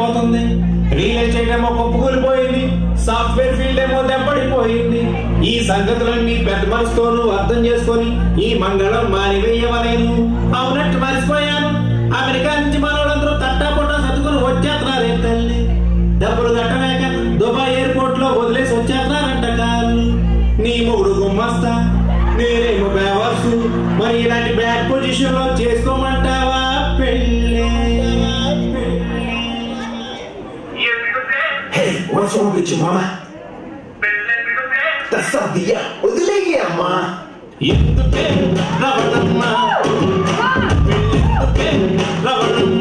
అవుతుంది real estate ఏమో కుప్పకూలిపోయింది software field ఏమో దెబ్బడిపోయింది ఈ సంగతులన్నీ పెద్ద మనసుతోనూ అర్థం చేసుకొని ఈ మంగళం మానివేయవలేను అవునట్టు మర్చిపోయాను అమెరికా నుంచి మనోళ్ళందరూ తట్టా పొట్టా సర్దుకొని వచ్చేస్తున్నారే తల్లి డబ్బులు కట్టలేక దుబాయ్ ఎయిర్పోర్ట్ లో వదిలేసి వచ్చేస్తున్నారంట కాళ్ళు నీ మూడు గుమ్మస్తా నేనేమో బేవర్సు మరి ఇలాంటి బ్యాడ్ పొజిషన్ లో చేసుకోమంటావా పెళ్ళే Hey, what's wrong with you, mama? That's something, yeah. వదిలేయమ్మా ఎందుకే రవణమ్మ ఎందుకే రవణమ్మ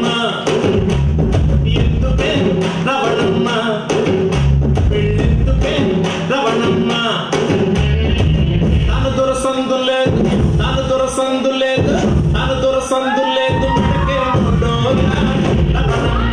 ఎందుకే రవణమ్మ ఎందుకే రవణమ్మ తను దొరసందు లేదు తను దొరసందు లేదు తను దొరసందు లేదు మెడకే డోలా. రవణమ్మ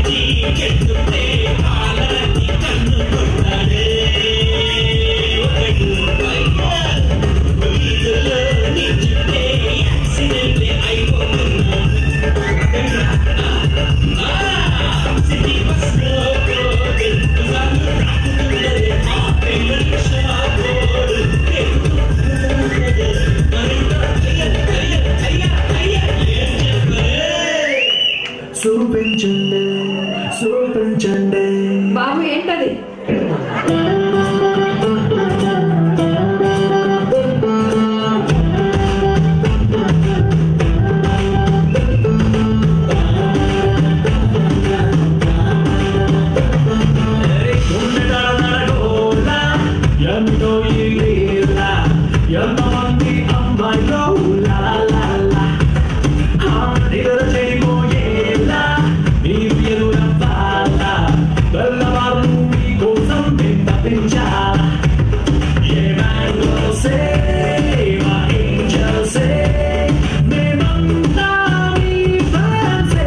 చూపించండి చూపించండి బాబు ఏంటది ఎంతో ఈ లీల ఎంతమంది అమ్మాయిలో లా లా లా నిద్ర చేయబోయేలా నీ పేరు నవ్వాలా తెల్లవారు నీ కోసం నేను తప్పించాలా ఏమైందో సే మా ఏంజల్సే మేమంతా మీ ఫ్యాన్సే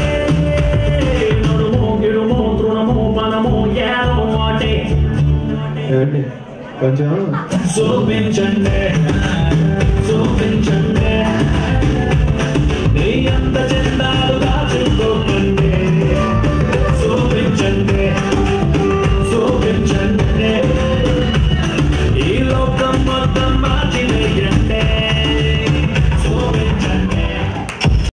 నడుమో గిడుమో తృణమో మనమో ఏదో అంటే కొంచెం చూపించండి చూపించండి